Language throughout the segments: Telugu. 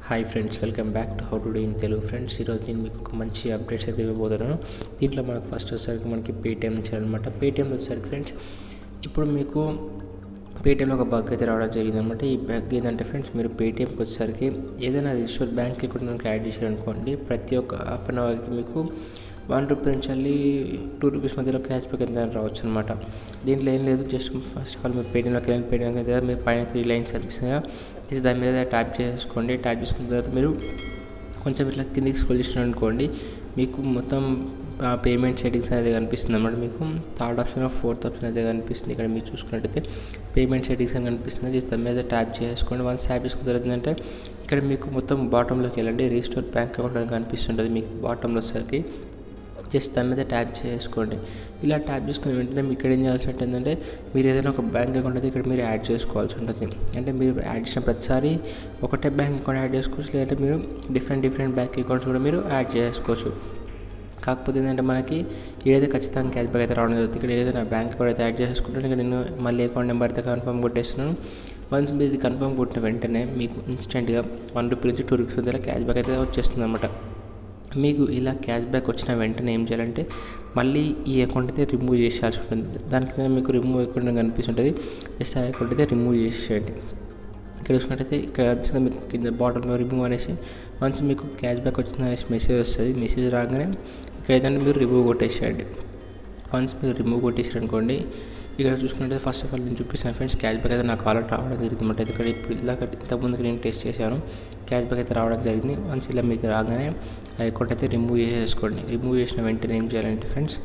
hi friends welcome back to how to do in Telugu friends ఈరోజు నేను మీకు ఒక మంచి అప్డేట్స్ అయితే ఇవ్వబోతున్నాను దీంట్లో మనకు ఫస్ట్ వచ్చేసరికి మనకి పేటిఎం నుంచి అనమాట పేటిఎంలో వచ్చేసరికి ఫ్రెండ్స్ ఇప్పుడు మీకు పేటిఎంలో ఒక బగ్ అయితే రావడం జరిగింది అనమాట ఈ బగ్ ఏంటంటే ఫ్రెండ్స్ మీరు పేటిఎంకి వచ్చేసరికి ఏదైనా రిజిస్టర్ బ్యాంక్ అకౌంట్ మనకి యాడ్ చేశారనుకోండి ప్రతి ఒక్క హాఫ్ అన్ అవర్కి మీకు వన్ రూపీ నుంచి వెళ్ళి టూ రూపీస్ మధ్యలో క్యాష్ బ్యాక్ ఎంత రావచ్చు అనమాట దీంట్లో ఏం లేదు జస్ట్ ఫస్ట్ ఆఫ్ ఆల్ మీరు పేటిఎంలోకి వెళ్ళి పేటిఎంకి అయితే మీరు పైన త్రీ లైన్స్ కనిపిస్తాయి తీసి దాని మీద ట్యాప్ చేసుకోండి ట్యాప్ చేసుకున్న తర్వాత మీరు కొంచెం ఇట్లా కిందికి స్క్రోల్ చేసినారు అనుకోండి మీకు మొత్తం పేమెంట్ సెట్టింగ్స్ అనేది కనిపిస్తుంది అనమాట మీకు థర్డ్ ఆప్షన్ ఫోర్త్ ఆప్షన్ అయితే కనిపిస్తుంది ఇక్కడ మీరు చూసుకున్నట్టయితే పేమెంట్ సెట్టింగ్స్ అని కనిపిస్తుంది జస్ట్ దాని మీద ట్యాప్ చేసుకోండి వన్స్ ట్యాప్ చేసుకున్న తర్వాత ఏంటంటే ఇక్కడ మీకు మొత్తం బాటంలోకి వెళ్ళండి రీస్టోర్ బ్యాంక్ అకౌంట్ అని కనిపిస్తుంటుంది మీకు బాటంలో వచ్చేసరికి జస్ట్ దాని మీద ట్యాప్ చేసుకోండి ఇలా ట్యాప్ చేసుకున్న వెంటనే మీకు ఇక్కడ ఏం చేయాల్సి ఏంటంటే మీరు ఏదైనా ఒక బ్యాంక్ అకౌంట్ అయితే ఇక్కడ మీరు యాడ్ చేసుకోవాల్సి ఉంటుంది అంటే మీరు యాడ్ చేసిన ప్రతిసారి ఒకటే బ్యాంక్ అకౌంట్ యాడ్ చేసుకోవచ్చు లేదంటే మీరు డిఫరెంట్ డిఫరెంట్ బ్యాంక్ అకౌంట్స్ కూడా మీరు యాడ్ చేసుకోవచ్చు కాకపోతే ఏంటంటే మనకి ఏదైతే ఖచ్చితంగా క్యాష్ బ్యాక్ అయితే రావడం జరుగుతుంది ఇక్కడ ఏదైనా బ్యాంక్ అకౌంట్ అయితే యాడ్ చేసుకుంటే ఇక్కడ నేను మళ్ళీ అకౌంట్ నెంబర్ అయితే కన్ఫర్మ్ కొట్టేస్తున్నాను వన్స్ మీరు ఇది కన్ఫర్మ్ కొట్టిన వెంటనే మీకు ఇన్స్టెంట్గా వన్ రూపీ నుంచి టూ రూపీస్ దగ్గర క్యాష్ బ్యాక్ అయితే వచ్చేస్తుంది అనమాట మీకు ఇలా క్యాష్ బ్యాక్ వచ్చిన వెంటనే ఏం చేయాలంటే మళ్ళీ ఈ అకౌంట్ అయితే రిమూవ్ చేసేయాల్సి ఉంటుంది దాని కింద మీకు రిమూవ్ అకౌంట్ కనిపిస్తుంటుంది జస్ట్ ఆ అకౌంట్ అయితే రిమూవ్ చేసేయండి ఇక్కడ చూసుకున్నట్టయితే ఇక్కడ కనిపిస్తుంది మీకు కింద బాటంలో రిమూవ్ అనేసి వన్స్ మీకు క్యాష్ బ్యాక్ వచ్చింది అనేసి మెసేజ్ వస్తుంది మెసేజ్ రాగానే ఇక్కడ ఏదంటే మీరు రిమూవ్ కొట్టేసేయండి వన్స్ మీరు రిమూవ్ కొట్టేసారు అనుకోండి ఇక్కడ చూసుకుంటే ఫస్ట్ ఆఫ్ ఆల్ నేను చూపిస్తాను ఫ్రెండ్స్ క్యాష్ బ్యాక్ అయితే నాకు ఆల్రెడీ రావడం జరిగింది అనమాట ఇక్కడ ఇప్పుడు ఇలా ఇంతకుముందుకు నేను టెస్ట్ చేశాను క్యాష్ బ్యాక్ అయితే రావడం జరిగింది వన్స్ ఇలా మీకు రాగానే ఆ అకౌంట్ అయితే రిమూవ్ చేసేసుకోండి రిమూవ్ చేసిన వెంటనే ఏం చేయాలంటే ఫ్రెండ్స్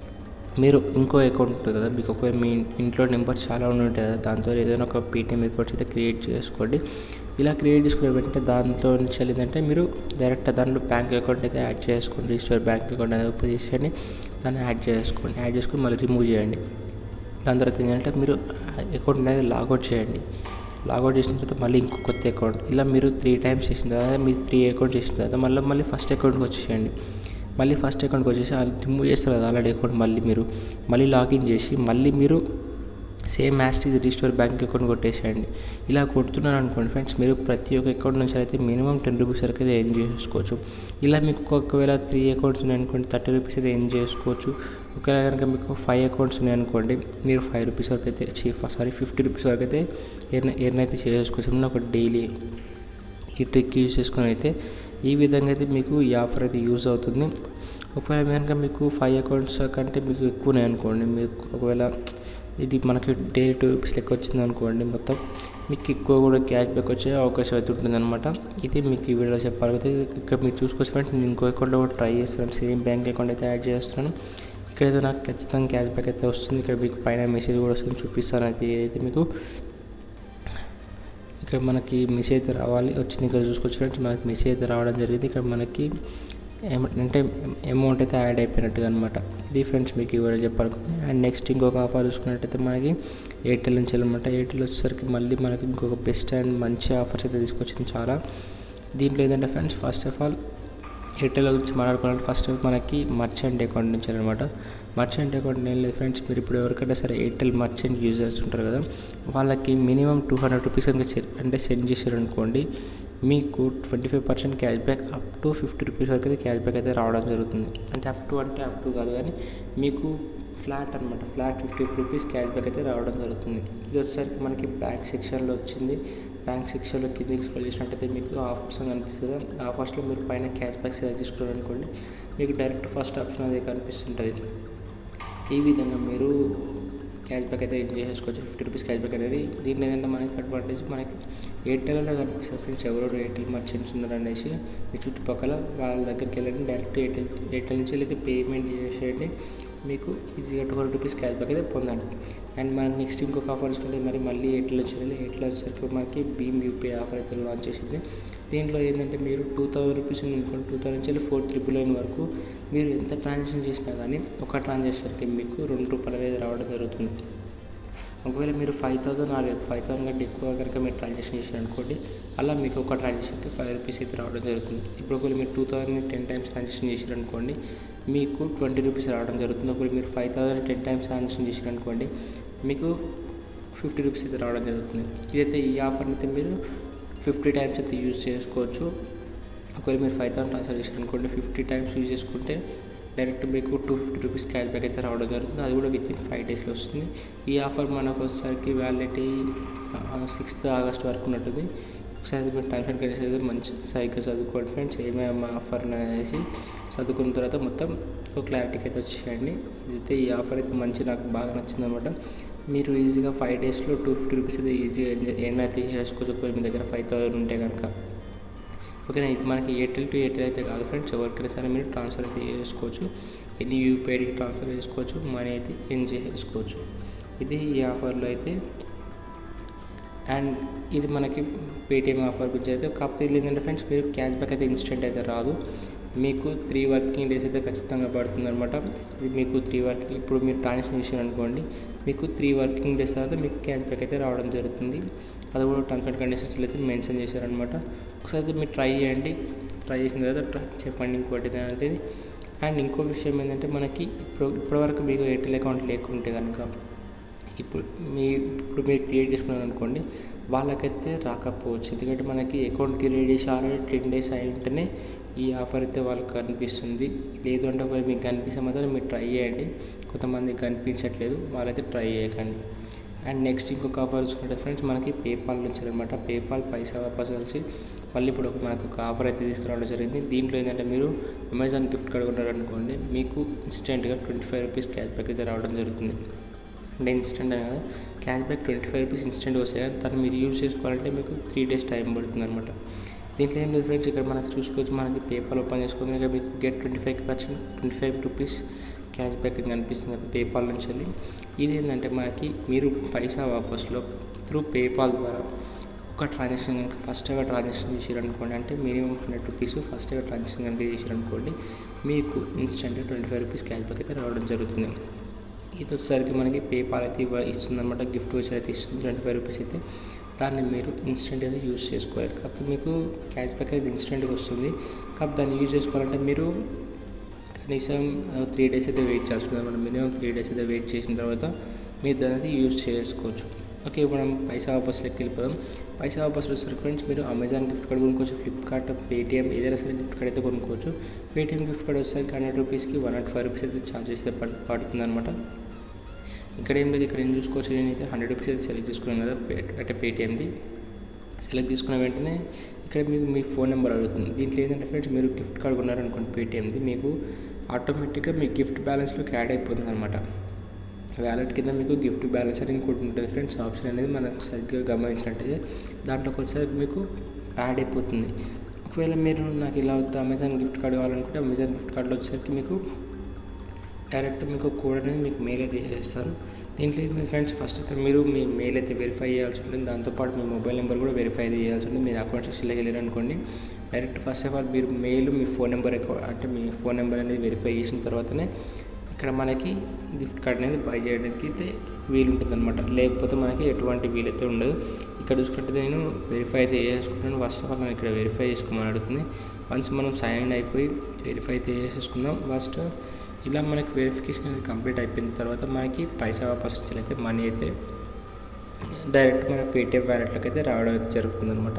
మీరు ఇంకో అకౌంట్ ఉంటుంది కదా మీకు ఒకవేళ మీ ఇంట్లో నెంబర్స్ చాలా ఉంటాయి కదా దాంతో ఏదైనా ఒక పేటిఎం అకౌంట్స్ అయితే క్రియేట్ చేసుకోండి ఇలా క్రియేట్ చేసుకునే వెంటనే దాంతో నుంచి ఏంటంటే మీరు డైరెక్ట్ దాంట్లో బ్యాంక్ అకౌంట్ అయితే యాడ్ చేసుకోండి రిజిస్టర్ బ్యాంక్ అకౌంట్ అనేది ఓపెన్ చేసేయండి దాన్ని యాడ్ చేసుకోండి యాడ్ చేసుకొని మళ్ళీ రిమూవ్ చేయండి దాని తర్వాత ఏంటంటే మీరు అకౌంట్ అనేది లాగౌట్ చేయండి లాగౌట్ చేసిన తర్వాత మళ్ళీ ఇంకో కొత్త అకౌంట్ ఇలా మీరు త్రీ టైమ్స్ చేసిన తర్వాత మీరు త్రీ అకౌంట్ చేసిన తర్వాత మళ్ళీ మళ్ళీ ఫస్ట్ అకౌంట్కి వచ్చేయండి మళ్ళీ ఫస్ట్ అకౌంట్కి వచ్చేసి రిమూవ్ చేస్తారు కదా ఆల్రెడీ అకౌంట్ మళ్ళీ మీరు మళ్ళీ లాగిన్ చేసి మళ్ళీ మీరు సేమ్ యాస్టీజ్ రిజిస్టర్ బ్యాంక్ అకౌంట్ కొట్టేసేయండి ఇలా కొడుతున్నారు అనుకోండి ఫ్రెండ్స్ మీరు ప్రతి ఒక్క అకౌంట్ నుంచి అయితే మినిమం టెన్ రూపీస్ వరకు అయితే ఎర్న్ చేసుకోవచ్చు ఇలా మీకు ఒకవేళ త్రీ అకౌంట్స్ ఉన్నాయనుకోండి థర్టీ రూపీస్ అయితే ఎర్న్ చేసుకోవచ్చు ఒకవేళ కనుక మీకు ఫైవ్ అకౌంట్స్ ఉన్నాయనుకోండి మీరు ఫైవ్ రూపీస్ వరకు అయితే చీఫ్ సారీ ఫిఫ్టీ రూపీస్ వరకు అయితే ఎర్న్ ఎర్న్ అయితే చేసుకోవచ్చు ఒక డైలీ ఈ ట్రిక్ యూజ్ చేసుకొని అయితే ఈ విధంగా అయితే మీకు ఈ ఆఫర్ అయితే యూజ్ అవుతుంది ఒకవేళ కనుక మీకు ఫైవ్ అకౌంట్స్ కంటే మీకు ఎక్కువనే అనుకోండి మీకు ఒకవేళ ఇది మనకి డైలీ టూ రూపీస్ లెక్క వచ్చింది అనుకోండి మొత్తం మీకు ఎక్కువ కూడా క్యాష్ బ్యాక్ వచ్చే అవకాశం అయితే ఉంటుంది అనమాట ఇది మీకు ఈ వీడియో చెప్పాలైతే ఇక్కడ మీరు చూసుకోవచ్చు ఫ్రెండ్స్ నేను ఇంకో అకౌంట్లో కూడా ట్రై చేస్తున్నాను సేమ్ బ్యాంక్ అకౌంట్ అయితే యాడ్ చేస్తున్నాను ఇక్కడైతే నాకు ఖచ్చితంగా క్యాష్ బ్యాక్ అయితే వస్తుంది ఇక్కడ మీకు పైన మెసేజ్ కూడా వస్తుంది చూపిస్తాను అయితే అయితే మీకు ఇక్కడ మనకి మెసేజ్ అయితే రావాలి వచ్చింది ఇక్కడ చూసుకోవచ్చు ఫ్రెండ్స్ మనకి మెసేజ్ అయితే రావడం జరిగింది ఇక్కడ మనకి అంటే అమౌంట్ అయితే యాడ్ అయిపోయినట్టుగా అనమాట ఇది ఫ్రెండ్స్ మీకు ఇవ్వడం చెప్పాలనుకుంది అండ్ నెక్స్ట్ ఇంకొక ఆఫర్ చూసుకున్నట్టయితే మనకి ఎయిర్టెల్ నుంచి అనమాట ఎయిర్టెల్ వచ్చేసరికి మళ్ళీ మనకి ఇంకొక బెస్ట్ అండ్ మంచి ఆఫర్స్ అయితే తీసుకొచ్చింది చాలా దీంట్లో ఏంటంటే friends first of all Airtel గురించి మాట్లాడుకోవాలంటే ఫస్ట్ మనకి మర్చెంట్ అకౌంట్ నుంచి అనమాట మర్చెంట్ అకౌంట్ ఏం లేదు ఫ్రెండ్స్ మీరు ఇప్పుడు ఎవరికైనా సరే ఎయిర్టెల్ మర్చెంట్ యూజర్స్ ఉంటారు కదా వాళ్ళకి మినిమం టూ హండ్రెడ్ రూపీస్ అంటే సెండ్ చేశారు అనుకోండి మీకు twenty five percent cash back up to fifty rupees వరకు అయితే క్యాష్ బ్యాక్ అయితే రావడం జరుగుతుంది అంటే అప్ టు అంటే అప్ టు కాదు కానీ మీకు ఫ్లాట్ అనమాట flat fifty rupees cash back అయితే రావడం జరుగుతుంది ఇది వచ్చేసరికి మనకి బ్యాంక్ సెక్షన్లో వచ్చింది బ్యాంక్ సెక్షన్లో కిందకి స్క్రోల్ చేసినట్టయితే మీకు ఆఫర్స్ అని కనిపిస్తుంది ఆఫర్స్లో మీరు పైన క్యాష్ బ్యాక్ సెలెక్ట్ చేసుకోవాలనుకోండి మీకు డైరెక్ట్ ఫస్ట్ ఆప్షన్ అది కనిపిస్తుంటుంది ఈ విధంగా మీరు క్యాష్ బ్యాక్ అయితే ఎంజాయ్ చేసుకోవచ్చు ఫిఫ్టీ రూపీస్ క్యాష్ బ్యాక్ అనేది దీంట్లో ఏంటంటే మనకి అడ్వాంటేజ్ మనకి ఎయిర్టెల్లో కనిపిస్తుంది ఫ్రెండ్స్ ఎవరెవరు ఎయిర్టెల్ మర్చెంట్స్ ఉన్నారు అనేసి మీ చుట్టుపక్కల వాళ్ళ దగ్గరికి వెళ్ళండి డైరెక్ట్ ఎయిర్టెల్ ఎయిర్టెల్ నుంచి అయితే పేమెంట్ చేసేయండి మీకు ఈజీగా two hundred rupees cash back అయితే పొందండి అండ్ మనకి నెక్స్ట్ ఇంకొక ఆఫర్ తీసుకుంటే మరి మళ్ళీ ఎయిర్టెల్ వచ్చి ఎయిర్టెల్ వచ్చేసరికి మనకి భీమ్ యూపీఐ ఆఫర్ అయితే లాంచ్ చేసింది దీంట్లో ఏంటంటే మీరు టూ థౌసండ్ రూపీస్ అనుకోండి టూ థౌసండ్ నుంచి ఫోర్ త్రిపుల్ నైన్ వరకు మీరు ఎంత ట్రాన్సాక్షన్ చేసినా కానీ ఒక ట్రాన్సాక్షన్కి మీకు రెండు రూపాయలు అనేది రావడం జరుగుతుంది ఒకవేళ మీరు five thousand or five thousand కంటే ఎక్కువ కనుక మీరు ట్రాన్సాక్షన్ చేశారు అనుకోండి అలా మీకు ఒక ట్రాన్సాక్షన్కి ఫైవ్ రూపీస్ అయితే రావడం జరుగుతుంది ఇప్పుడు ఒకవేళ మీరు two thousand ten times transaction చేశారు అనుకోండి మీకు ట్వంటీ రూపీస్ రావడం జరుగుతుంది ఒకవేళ మీరు five thousand ten times transaction చేశారు అనుకోండి మీకు ఫిఫ్టీ రూపీస్ అయితే రావడం జరుగుతుంది ఇదైతే ఈ ఆఫర్ని అయితే మీరు ఫిఫ్టీ టైమ్స్ అయితే యూజ్ చేసుకోవచ్చు ఒకవేళ మీరు ఫైవ్ థౌసండ్ ట్రాన్స్ఫర్ చేశారు అనుకోండి ఫిఫ్టీ టైమ్స్ యూజ్ చేసుకుంటే డైరెక్ట్ మీకు two fifty rupees cash back అయితే రావడం జరుగుతుంది అది కూడా విత్ ఇన్ ఫైవ్ డేస్లో వస్తుంది ఈ ఆఫర్ మనకు వచ్చేసరికి వ్యాలిడిటీ సిక్స్త్ ఆగస్ట్ వరకు ఉన్నట్టుంది ఒకసారి మీరు టైమ్స్ అండ్ కండిషన్స్ అయితే మంచి సరిగ్గా చదువుకోండి ఫ్రెండ్స్ ఏమేమి ఆఫర్ అనేసి చదువుకున్న తర్వాత మొత్తం ఒక క్లారిటీకి అయితే వచ్చేయండి ఇదైతే ఈ ఆఫర్ అయితే మంచి నాకు బాగా నచ్చింది అనమాట మీరు ఈజీగా ఫైవ్ డేస్లో టూ ఫిఫ్టీ రూపీస్ అయితే ఈజీగా ఏమైనా తీసేసుకోవచ్చు ఒకవేళ మీ దగ్గర ఫైవ్ థౌసండ్ ఉంటే కనుక ఓకేనా ఇది మనకి ఎయిర్టెల్ టు ఎయిర్టెల్ అయితే కాదు ఫ్రెండ్స్ ఎవరికైనా సరే మీరు ట్రాన్స్ఫర్ అయితే చేసుకోవచ్చు ఎన్ని యూపీఐడికి ట్రాన్స్ఫర్ చేసుకోవచ్చు మనీ అయితే ఏం చేసుకోవచ్చు ఇది ఈ ఆఫర్లో అయితే అండ్ ఇది మనకి పేటిఎం ఆఫర్ గురించి అయితే కాకపోతే ఇది ఏంటంటే ఫ్రెండ్స్ మీరు క్యాష్ బ్యాక్ అయితే ఇన్స్టెంట్ అయితే రాదు మీకు త్రీ వర్కింగ్ డేస్ అయితే ఖచ్చితంగా పడుతుంది అనమాట ఇది మీకు త్రీ వర్కింగ్ ఇప్పుడు మీరు ట్రాన్సాక్షన్ చేసారు అనుకోండి మీకు త్రీ వర్కింగ్ డేస్ తర్వాత మీకు క్యాష్ బ్యాక్ అయితే రావడం జరుగుతుంది అది కూడా టర్మ్స్ అండ్ కండిషన్స్లో అయితే మెన్షన్ చేశారనమాట ఒకసారి అయితే మీరు ట్రై చేయండి ట్రై చేసిన తర్వాత ట్రై చెప్పండి ఇంకోటి ఏంటంటే అండ్ ఇంకో విషయం ఏంటంటే మనకి ఇప్పుడు ఇప్పటివరకు మీకు ఎయిర్టెల్ అకౌంట్ లేకుంటే కనుక ఇప్పుడు మీ ఇప్పుడు మీరు క్రియేట్ చేసుకున్నారు అనుకోండి వాళ్ళకైతే రాకపోవచ్చు ఎందుకంటే మనకి అకౌంట్ క్రియేట్ చేసి ఆల్రెడీ టెన్ డేస్ అయి ఉంటేనే ఈ ఆఫర్ అయితే వాళ్ళకి కనిపిస్తుంది లేదు అంటే ఒకవేళ మీకు కనిపిస్తే మాత్రం మీరు ట్రై చేయండి కొంతమందికి కనిపించట్లేదు వాళ్ళైతే ట్రై చేయకండి అండ్ నెక్స్ట్ ఇంకొక ఆఫర్ చూసుకుంటే ఫ్రెండ్స్ మనకి పేపాల్ నుంచి అనమాట పేపాల్ పైసా వాపస్ కలిసి మళ్ళీ ఇప్పుడు ఒక మనకు ఒక ఆఫర్ అయితే తీసుకురావడం జరిగింది దీంట్లో ఏంటంటే మీరు అమెజాన్ గిఫ్ట్ కార్డ్ కొన్నారనుకోండి మీకు ఇన్స్టెంట్గా twenty five rupees cash back అయితే రావడం జరుగుతుంది అంటే ఇన్స్టెంట్ అని కదా cash back twenty five rupees instant వస్తాయి కానీ దాన్ని మీరు యూజ్ చేసుకోవాలంటే మీకు త్రీ డేస్ టైం పడుతుంది అనమాట దీంట్లో ఏం లేదు ఫ్రెండ్స్ ఇక్కడ మనకు చూసుకోవచ్చు మనకి పేపాల్ ఓపెన్ చేసుకుని ఇక్కడ మీకు get twenty five percent twenty five rupees cash back అని కనిపిస్తుంది కదా పేపాల్ నుంచి వెళ్ళి ఇది ఏంటంటే మనకి మీరు పైసా వాపస్లో త్రూ పేపాల్ ద్వారా ఒక ట్రాన్సాక్షన్ ఫస్ట్ ఎవర్ ట్రాన్సాక్షన్ చేసారనుకోండి అంటే minimum hundred rupees first ever transaction కనుక చేసారనుకోండి మీకు ఇన్స్టెంట్గా twenty five rupees cash back అయితే రావడం జరుగుతుంది ఇది వచ్చేసరికి మనకి పేపాల్ అయితే ఇవ్వ ఇస్తుంది అనమాట గిఫ్ట్ వచ్చి అయితే ఇస్తుంది ట్వంటీ ఫైవ్ రూపీస్ అయితే దాన్ని మీరు ఇన్స్టెంట్ అయితే యూజ్ చేసుకోవాలి కాకపోతే మీకు క్యాష్ బ్యాక్ అయితే ఇన్స్టెంట్గా వస్తుంది కాకపోతే దాన్ని యూజ్ చేసుకోవాలంటే మీరు కనీసం త్రీ డేస్ అయితే వెయిట్ చేయాల్సి మనం మినిమం త్రీ డేస్ అయితే వెయిట్ చేసిన తర్వాత మీరు దాన్ని అయితే యూజ్ చేసుకోవచ్చు ఓకే ఇప్పుడు మనం పైసా వాపస్లోకి వెళ్ళిపోదాం పైసా వాపస్ వచ్చేసరికి ఫ్రెండ్స్ మీరు అమెజాన్ గిఫ్ట్ కార్డ్ కొనుక్కోవచ్చు ఫ్లిప్కార్ట్ పేటిఎం ఏదైనా సరే గిఫ్ట్ కార్డ్ అయితే కొనుక్కోవచ్చు పేటిఎం గిఫ్ట్ కార్డ్ వచ్చేసరికి హండ్రెడ్ రూపీస్కి వన్ నాట్ ఫైవ్ రూపీస్ అయితే ఛార్జెస్ అయితే పడుతుంది అనమాట ఇక్కడ ఏం లేదు ఇక్కడ ఏం చూసుకోవచ్చు నేనైతే హండ్రెడ్ రూపీస్ అయితే సెలెక్ట్ చేసుకున్నాను కదా పే అంటే పేటిఎంది సెలెక్ట్ చేసుకున్న వెంటనే ఇక్కడ మీకు మీ ఫోన్ నెంబర్ అడుగుతుంది దీంట్లో ఏంటంటే ఫ్రెండ్స్ మీరు గిఫ్ట్ కార్డ్ కొన్నారనుకోండి పేటిఎంది మీకు ఆటోమేటిక్గా మీ గిఫ్ట్ బ్యాలెన్స్లోకి యాడ్ అయిపోతుంది అనమాట వ్యాలెట్ కింద మీకు గిఫ్ట్ బ్యాలెన్స్ అని ఇంకోటి ఉంటుంది ఫ్రెండ్స్ ఆప్షన్ అనేది మనకు సరిగ్గా గమనించినట్టయితే దాంట్లోకి వచ్చేసరికి మీకు యాడ్ అయిపోతుంది ఒకవేళ మీరు నాకు ఇలా వద్దు అమెజాన్ గిఫ్ట్ కార్డ్ కావాలనుకుంటే అమెజాన్ గిఫ్ట్ కార్డులో వచ్చేసరికి మీకు డైరెక్ట్ మీకు కోడ్ అనేది మీకు మెయిల్ అయితే చేస్తారు దీంట్లో మీ ఫ్రెండ్స్ ఫస్ట్ అయితే మీరు మీ మెయిల్ అయితే వెరిఫై చేయాల్సి ఉంటుంది దాంతోపాటు మీ మొబైల్ నెంబర్ కూడా వెరిఫై అయితే చేయాల్సి ఉంటుంది మీరు అకౌంట్ సెక్షన్లోకి వెళ్ళారు అనుకోండి డైరెక్ట్ ఫస్ట్ ఆఫ్ ఆల్ మీరు మెయిల్ మీ ఫోన్ నెంబర్ అంటే మీ ఫోన్ నెంబర్ అనేది వెరిఫై చేసిన తర్వాతనే ఇక్కడ మనకి గిఫ్ట్ కార్డ్ అనేది బై చేయడానికి అయితే వీలు ఉంటుంది అనమాట లేకపోతే మనకి ఎటువంటి వీలైతే ఉండదు ఇక్కడ చూసుకుంటే నేను వెరిఫై అయితే చేసుకుంటాను ఫస్ట్ ఆఫ్ ఆల్ మనం ఇక్కడ వెరిఫై చేసుకోమని అడుగుతుంది వన్స్ మనం సైన్ ఇన్ అయిపోయి వెరిఫై అయితే చేసేసుకుందాం ఫస్ట్ ఇలా మనకి వెరిఫికేషన్ అనేది కంప్లీట్ అయిపోయిన తర్వాత మనకి పైసా వాపస్ అయితే మనీ అయితే డైరెక్ట్ మన పేటిఎం వ్యాలెట్లోకి అయితే రావడం అయితే జరుగుతుంది అనమాట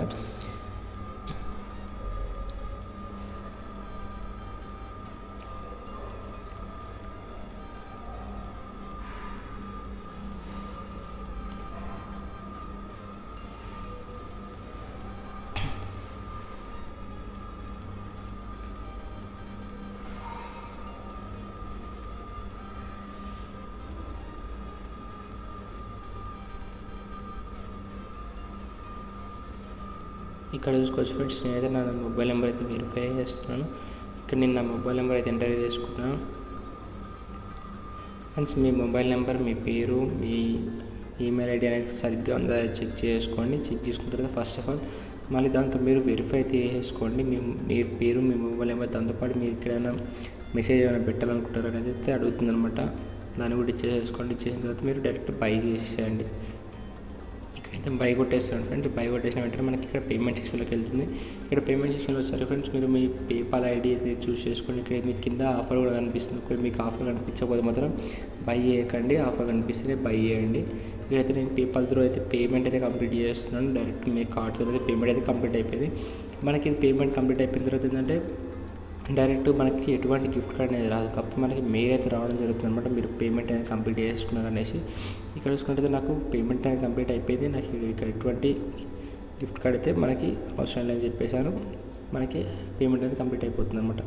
ఇక్కడ చూసుకోవచ్చు ఫ్రెండ్స్ నేనైతే నా మొబైల్ నెంబర్ అయితే వెరిఫై చేస్తున్నాను ఇక్కడ నేను నా మొబైల్ నెంబర్ అయితే ఎంటర్ చేసుకున్నాను ఫ్రెండ్స్ మీ మొబైల్ నెంబర్ మీ పేరు మీ ఈమెయిల్ ఐడి అనేది సరిగ్గా ఉందా చెక్ చేసుకోండి చెక్ చేసుకున్న తర్వాత ఫస్ట్ ఆఫ్ ఆల్ మళ్ళీ దాంతో మీరు వెరిఫై అయితే చేసుకోండి మీ మీ పేరు మీ మొబైల్ నెంబర్ దాంతోపాటు మీరు ఎక్కడైనా మెసేజ్ ఏమైనా పెట్టాలనుకుంటారు అనేది అయితే అడుగుతుంది అనమాట దాన్ని కూడా ఇచ్చేసుకోండి ఇచ్చేసిన తర్వాత మీరు డైరెక్ట్ బై చేసేయండి ఇక్కడైతే బై కొట్టేస్తున్నాను ఫ్రెండ్స్ బై కొట్టేసిన వెంటనే మనకి ఇక్కడ పేమెంట్ సెక్షన్లోకి వెళ్తుంది ఇక్కడ పేమెంట్ సెక్షన్లో వచ్చారు ఫ్రెండ్స్ మీరు మీ పేపాల్ ఐడి అయితే చూస్ చేసుకొని ఇక్కడ మీ కింద ఆఫర్ కూడా కనిపిస్తుంది ఒకవేళ మీకు ఆఫర్ కనిపించకపోతే మాత్రం బై చేయకండి ఆఫర్ కనిపిస్తే బై చేయండి ఇక్కడైతే నేను పేపాల్ త్రూ అయితే పేమెంట్ అయితే కంప్లీట్ చేస్తున్నాను డైరెక్ట్ మీ కార్డ్తో అయితే పేమెంట్ అయితే కంప్లీట్ అయిపోయింది మనకి పేమెంట్ కంప్లీట్ అయిపోయిన తర్వాత ఏంటంటే డైరెక్ట్ మనకి ఎటువంటి గిఫ్ట్ కార్డ్ అనేది రాదు కాకపోతే మనకి మెయిల్ అయితే రావడం జరుగుతుంది అనమాట మీరు పేమెంట్ అనేది కంప్లీట్ చేసుకున్నారు అనేసి ఇక్కడ చూసుకుంటే నాకు పేమెంట్ అనేది కంప్లీట్ అయిపోయింది నాకు ఇక్కడ ఎటువంటి గిఫ్ట్ కార్డ్ అయితే మనకి అవసరం లేదని చెప్పేశాను మనకి పేమెంట్ అనేది కంప్లీట్ అయిపోతుంది అనమాట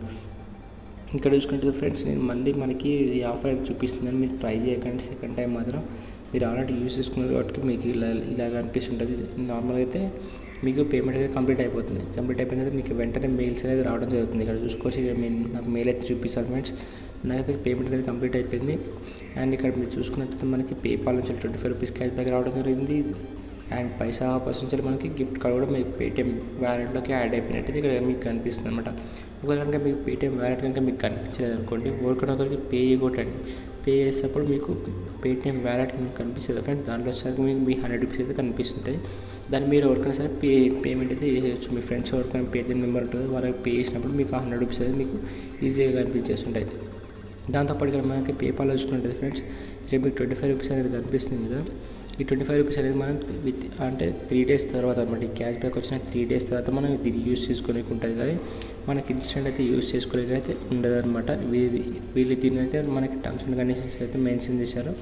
ఇక్కడ చూసుకుంటే ఫ్రెండ్స్ నేను మళ్ళీ మనకి ఈ ఆఫర్ అయితే చూపిస్తుందని మీరు ట్రై చేయకండి సెకండ్ టైం మాత్రం మీరు ఆల్రెడీ యూజ్ చేసుకున్నారు కాబట్టి మీకు ఇలా ఇలాగ అనిపిస్తుంటుంది నార్మల్గా అయితే మీకు పేమెంట్ అనేది కంప్లీట్ అయిపోతుంది కంప్లీట్ అయిపోయిన తర్వాత మీకు వెంటనే మెయిల్స్ అనేది రావడం జరుగుతుంది ఇక్కడ చూసుకోవచ్చు ఇక్కడ నేను నాకు మెయిల్ అయితే చూపిస్తాను ఫ్రెండ్స్ నాకైతే పేమెంట్ అనేది కంప్లీట్ అయిపోయింది అండ్ ఇక్కడ మీరు చూసుకున్నట్లయితే మనకి పేపాల్ నుంచి twenty five rupees cash back రావడం జరిగింది అండ్ పైసా ఆఫర్స్ నుంచి మనకి గిఫ్ట్ కార్డ్ కూడా మీకు పేటిఎం వ్యాలెట్లోకి యాడ్ అయిపోయినట్టు ఇక్కడ మీకు కనిపిస్తుంది అనమాట ఒకవేళ కనుక మీకు పేటిఎం వ్యాలెట్ కనుక మీకు కనిపించలేదు అనుకోండి ఒకరికొకరికి పే కొట్టండి పే చేసేటప్పుడు మీకు పేటిఎం వ్యాలెట్ మీకు కనిపిస్తుంది ఫ్రెండ్స్ దాంట్లో వచ్చేసరికి మీకు మీ హండ్రెడ్ రూపీస్ అయితే కనిపిస్తుంది దాన్ని మీరు ఎవరికైనా సరే పే పేమెంట్ అయితే చేసేయచ్చు మీ ఫ్రెండ్స్ ఎవరికైనా పేటిఎం నెంబర్ ఉంటుంది వాళ్ళకి పే చేసినప్పుడు మీకు ఆ హండ్రెడ్ రూపీస్ అయితే మీకు ఈజీగా కనిపించేస్తుంటాయి దాంతోపాటు ఇక్కడ మనకి పేపాల్ వచ్చినట్టు ఫ్రెండ్స్ ఇక్కడ మీకు ట్వంటీ ఫైవ్ రూపీస్ అనేది కనిపిస్తుంది కదా ఈ ట్వంటీ ఫైవ్ రూపీస్ అనేది మనం విత్ అంటే త్రీ డేస్ తర్వాత అనమాట ఈ క్యాష్ బ్యాక్ వచ్చిన త్రీ డేస్ తర్వాత మనం ఇది యూస్ చేసుకోనికి ఉంటుంది కానీ మనకి ఇన్స్టెంట్ అయితే యూస్ చేసుకోలేక అయితే ఉండదు అనమాట వీళ్ళు దీని అయితే మనకి టర్మ్స్ అండ్ కండిషన్స్ అయితే మెన్షన్ చేశారు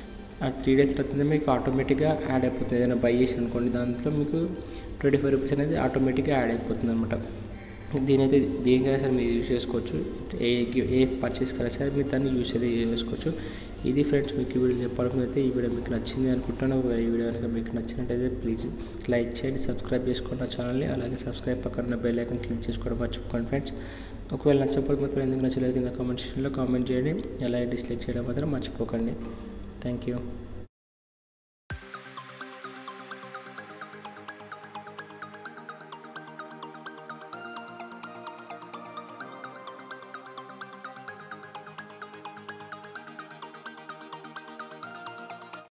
ఆ త్రీ డేస్ తర్వాత మీకు ఆటోమేటిక్గా యాడ్ అయిపోతుంది ఏదైనా బై చేసి అనుకోండి దాంట్లో మీకు ట్వంటీ ఫైవ్ రూపీస్ అనేది ఆటోమేటిక్గా యాడ్ అయిపోతుంది అనమాట దీనైతే దేనికైనా సరే మీరు యూజ్ చేసుకోవచ్చు ఏ ఏ పర్చేస్ కైనా సరే మీరు దాన్ని యూజ్ అయితే చేసుకోవచ్చు ఇది ఫ్రెండ్స్ మీకు ఈ వీడియో చెప్పాలనుకుంటే ఈ వీడియో మీకు నచ్చింది అనుకుంటాను ఈ వీడియో కనుక మీకు నచ్చినట్టయితే ప్లీజ్ లైక్ చేయండి సబ్స్క్రైబ్ చేసుకోండి నా ఛానల్ని అలాగే సబ్స్క్రైబ్ పక్కన బెల్ ఐకన్ క్లిక్ చేసుకోవడం మర్చిపోకండి ఫ్రెండ్స్ ఒకవేళ నచ్చకపోతే మాత్రం ఎందుకు నచ్చలేదు కింద కామెంట్ సెక్షన్లో కామెంట్ చేయండి అలాగే డిస్లైక్ చేయడం మాత్రం మర్చిపోకండి థ్యాంక్ యూ